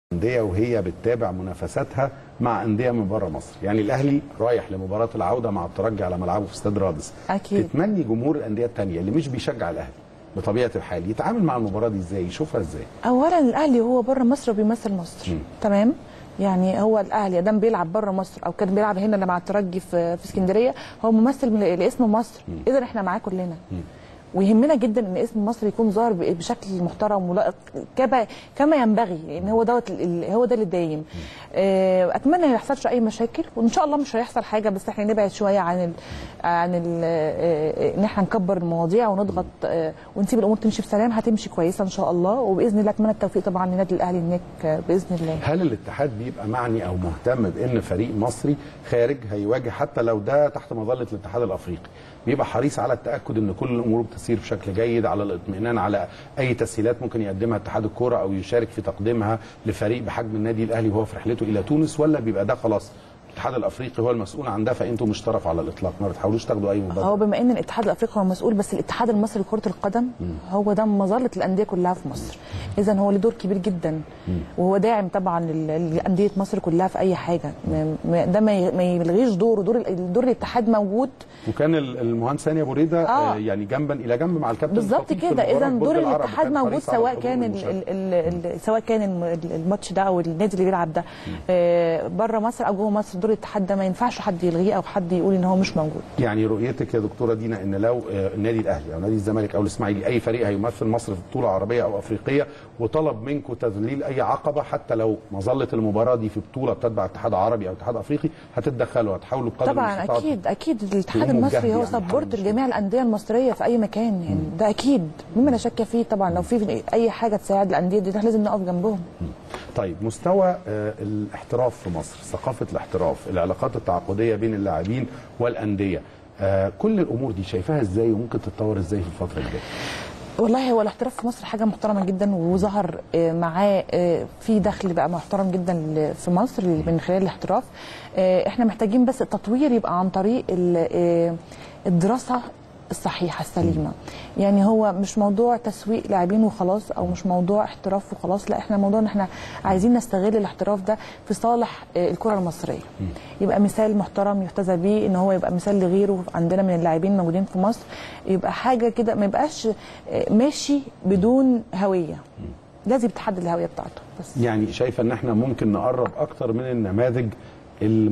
انديه وهي بتتابع منافساتها مع انديه من بره مصر يعني الاهلي رايح لمباراه العوده مع الترجي على ملعبه في استاد رادس أكيد. تتمني جمهور الانديه الثانيه اللي مش بيشجع الاهلي بطبيعه الحال يتعامل مع المباراه دي ازاي يشوفها ازاي اولا الاهلي هو بره مصر وبيمثل مصر مم. تمام يعني هو الاهلي ادام بيلعب بره مصر او كان بيلعب هنا مع الترجي في في اسكندريه هو ممثل من- لاسم مصر اذا احنا معاه كلنا ويهمنا جدا ان اسم مصر يكون ظاهر ب- بشكل محترم ولائق كما كما ينبغي لان هو دوت ال- ال- هو ده اللي دايم آه، اتمنى ما يحصلش اي مشاكل وان شاء الله مش هيحصل حاجه بس احنا نبعد شويه عن ال عن ال ان احنا نكبر المواضيع ونضغط آه، ونسيب الامور تمشي بسلام هتمشي كويسه ان شاء الله وباذن الله اتمنى التوفيق طبعا لنادي الاهلي هناك آه، باذن الله هل الاتحاد بيبقى معني او مهتم بان فريق مصري خارج هيواجه حتى لو ده تحت مظله الاتحاد الافريقي بيبقى حريص على التاكد ان كل الامور بتسير بشكل جيد على الاطمئنان على اي تسهيلات ممكن يقدمها اتحاد الكوره او يشارك في تقديمها لفريق بحجم النادي الاهلي وهو في رحلته الى تونس ولا بيبقى ده خلاص الاتحاد الافريقي هو المسؤول عن ده فانتم مش طرف على الاطلاق ما بتحاولوش تاخدوا اي مبادره هو بما ان الاتحاد الافريقي هو مسؤول بس الاتحاد المصري لكره القدم هو ده مظله الانديه كلها في مصر اذا هو له دور كبير جدا وهو داعم طبعا ل- لانديه مصر كلها في اي حاجه م- م- ده ما ي- ما يلغيش دوره دور ال- دور الاتحاد موجود وكان ال- المهندس هاني ابو ريده آه. آه. يعني جنبا الى جنب مع الكابتن بالظبط الخطيب في كده المباراة اذا في برج دور العرب، الاتحاد وكان موجود حريص على سواء الحضور كان ال والمشاركة. ال ال ال سواء كان الم- ال- الماتش ده او النادي اللي بيلعب ده آه، بره مصر او جوه مصر دور الاتحاد ده ما ينفعش حد يلغيه او حد يقول ان هو مش موجود يعني رؤيتك يا دكتوره دينا ان لو آه، النادي الاهلي او نادي الزمالك او الاسماعيلي اي فريق هيمثل مصر في بطوله عربيه او افريقيه وطلب منكم تذليل اي عقبه حتى لو مظله المباراه دي في بطوله بتتبع اتحاد عربي او اتحاد افريقي هتتدخلوا هتحاولوا بقدر طبعا المستطاع اكيد اكيد الاتحاد تقوموا المصري بجهد هو يعني سبورت حل لجميع الانديه المصريه في اي مكان يعني ده اكيد مما لا شك فيه طبعا لو في اي حاجه تساعد الانديه دي احنا لازم نقف جنبهم طيب مستوى آه، الاحتراف في مصر ثقافه الاحتراف العلاقات التعاقديه بين اللاعبين والانديه آه، كل الامور دي شايفاها ازاي وممكن تتطور ازاي في الفتره الجايه والله هو الاحتراف في مصر حاجه محترمه جدا وظهر آه، معاه آه، في دخل بقى محترم جدا ل- في مصر من خلال الاحتراف آه، احنا محتاجين بس التطوير يبقى عن طريق ال- آه، الدراسه الصحيحه السليمه يعني هو مش موضوع تسويق لاعبين وخلاص او مش موضوع احتراف وخلاص لا احنا موضوع ان احنا عايزين نستغل الاحتراف ده في صالح آه، الكره المصريه يبقى مثال محترم يحتذى بيه ان هو يبقى مثال لغيره عندنا من اللاعبين الموجودين في مصر يبقى حاجه كده ما يبقاش آه، ماشي بدون هويه لازم تحدد الهويه بتاعته بس يعني شايفه ان احنا ممكن نقرب اكتر من النماذج اللي